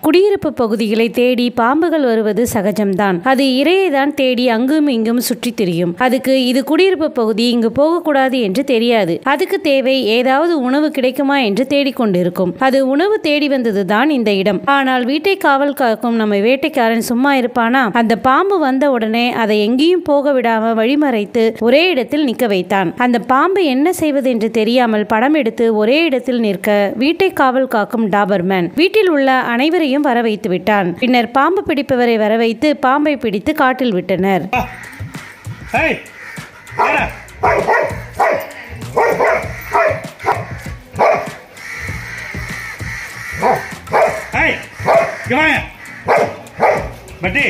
குடியிருப்பு பகுதிகளை தேடி பாம்புகள் வருவது சகஜம்தான் அது இரையை தான் தேடி அங்கும் இங்கும் சுற்றித் திரியும் அதுக்கு இது குடியிருப்பு பகுதி இங்கு போகக்கூடாது என்று தெரியாது அதுக்கு தேவை ஏதாவது உணவு கிடைக்குமா என்று தேடிக்கொண்டிருக்கும் அது உணவு தேடி வந்ததுதான் இந்த இடம் ஆனால் வீட்டை காவல் காக்கும் நம்ம வேட்டைக்காரன் சும்மா இருப்பானா அந்த பாம்பு வந்த உடனே அதை எங்கேயும் போக விடாம வழிமறைத்து ஒரே இடத்தில் நிற்க வைத்தான் அந்த பாம்பு என்ன செய்வது என்று தெரியாமல் படம் எடுத்து ஒரே இடத்தில் நிற்க வீட்டை காவல் காக்கும் டாபர்மேன் வீட்டில் உள்ள அனைவரையும் வர வைத்து விட்டான் பின்னர் பாம்பு பிடிப்பவரை வர வைத்து பாம்பை பிடித்து காட்டில் விட்டனர் Hey! Mira! Hey! இங்க வாங்க பட்டி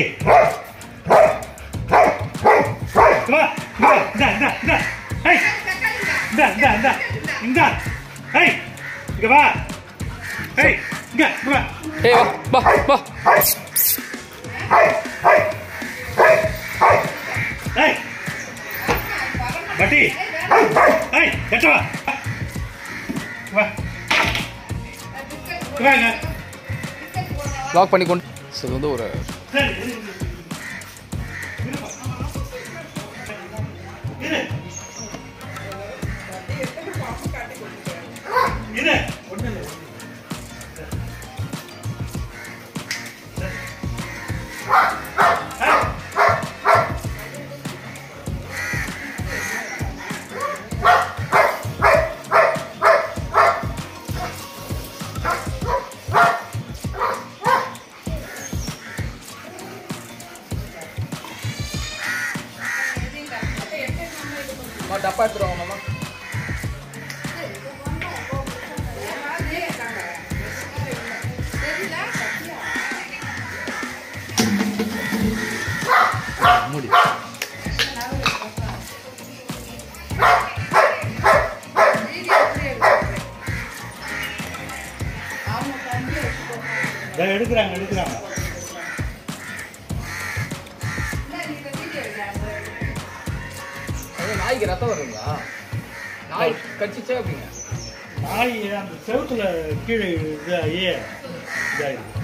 இங்க வா இங்க வா இந்தா இந்தா இந்தா ஹேய் இந்தா இந்தா இந்தா இந்தா ஹேய் இங்க வா ஹேய் இங்க இங்க வா ஏய் வா வா வா ஹேய் பட்டி ஹேய் எட்ட வா வா இங்க வாங்க லாக் பண்ணி கொண்டு ஸோ இது வந்து ஒரு சரி இரு இரு ஒண்ணு இல்ல டப்பா எடுத்துருவாங்க மாமா மூடி இதோ எடுக்கிறாங்க எடுக்கிறாங்க அது நாய்க்கு ரத்தம் வருங்களா நாய் கடிச்சிச்சே அப்படிங்க நாய் அந்த செவுத்துல கீழே இதாகி இதாயிருக்கு